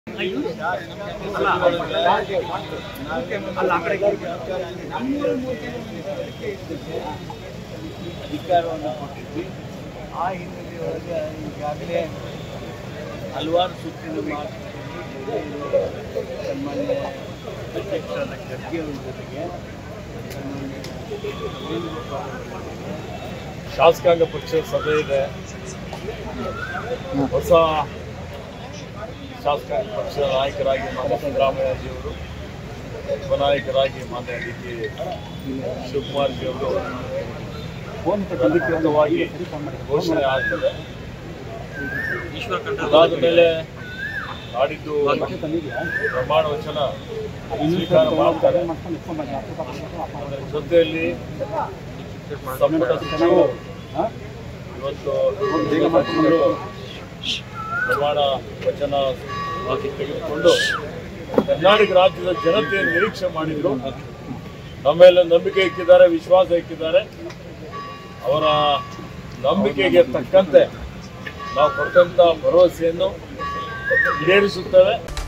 ಅಧಿಕಾರವನ್ನು ಕೊಟ್ಟಿದ್ವಿ ಆ ಹಿನ್ನೆಲೆಯೊಳಗೆ ಈಗಾಗಲೇ ಹಲವಾರು ಸುತ್ತಿನ ಮಾತುಕತೆಯಲ್ಲಿ ಸನ್ಮಾನ್ಯ ಅಧ್ಯಕ್ಷರಾದ ಖರ್ಗೆ ಅವರ ಜೊತೆಗೆ ಸನ್ಮಾನ್ಯ ವೇಣುಗೋಪಾಲ್ ಅವರ ಜೊತೆಗೆ ಶಾಸಕಾಂಗ ಪಕ್ಷದ ಸಭೆ ಇದೆ ಹೊಸ ಶಾಸಕಾಂಗ ಪಕ್ಷದ ನಾಯಕರಾಗಿ ಮಾನ್ಯ ಸಿದ್ದರಾಮಯ್ಯಜಿಯವರು ಉಪನಾಯಕರಾಗಿ ಮಾನ್ಯ ಡಿ ಕೆ ಶಿವಕುಮಾರ್ ಜಿಯವರು ಅಧಿಕೃತವಾಗಿ ಘೋಷಣೆ ಆಗ್ತದೆ ಅದಾದ ಮೇಲೆ ನಾಡಿದ್ದು ಪ್ರಮಾಣ ವಚನ ಸ್ವೀಕಾರ ಮಾಡ್ತಾರೆ ಅದರ ಜೊತೆಯಲ್ಲಿ ಸಂಪುಟ ಸಚಿವರು ಇವತ್ತು ಪ್ರಮಾಣ ವಚನ ತೆಗೆದುಕೊಂಡು ಕರ್ನಾಟಕ ರಾಜ್ಯದ ಜನತೆಯನ್ನು ನಿರೀಕ್ಷೆ ಮಾಡಿದ್ರು ನಮ್ಮೆಲ್ಲ ನಂಬಿಕೆ ಇಕ್ಕಿದ್ದಾರೆ ವಿಶ್ವಾಸ ಇಕ್ಕಿದ್ದಾರೆ ಅವರ ನಂಬಿಕೆಗೆ ತಕ್ಕಂತೆ ನಾವು ಕೊಟ್ಟಂತ ಭರವಸೆಯನ್ನು ಈಡೇರಿಸುತ್ತೇವೆ